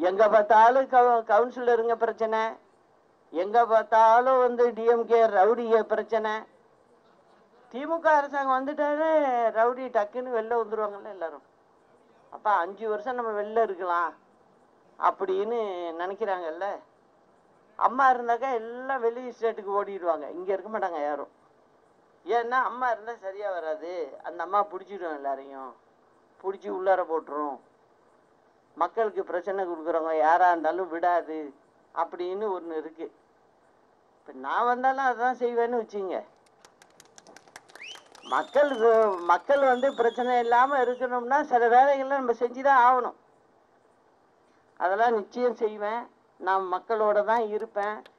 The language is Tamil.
எங்க பார்த்தாலும் கவு- கவுன்சிலருங்க பிரச்சனை எங்க பார்த்தாலும் வந்து டிஎம்கே ரவுடிய பிரச்சனை திமுக அரசாங்கம் வந்துட்டாலே ரவுடி டக்குன்னு வெளில வந்துருவாங்கல்ல எல்லாரும் அப்ப அஞ்சு வருஷம் நம்ம வெளில இருக்கலாம் அப்படின்னு நினைக்கிறாங்கல்ல அம்மா இருந்தாக்கா எல்லாம் வெளி ஸ்டேட்டுக்கு ஓடிடுவாங்க இங்க இருக்க மாட்டாங்க யாரும் ஏன்னா அம்மா இருந்தா சரியா வராது அந்த அம்மா பிடிச்சிடும் எல்லாரையும் பிடிச்சி உள்ளார போட்டுரும் மக்களுக்கு பிரச்சனை கொடுக்குறவங்க யாரா இருந்தாலும் விடாது அப்படின்னு ஒன்று இருக்கு இப்போ நான் வந்தாலும் அதான் செய்வேன்னு வச்சுங்க மக்களுக்கு மக்கள் வந்து பிரச்சனை இல்லாமல் இருக்கணும்னா சில வேலைகளை நம்ம செஞ்சு தான் ஆகணும் அதெல்லாம் நிச்சயம் செய்வேன் நான் மக்களோட தான் இருப்பேன்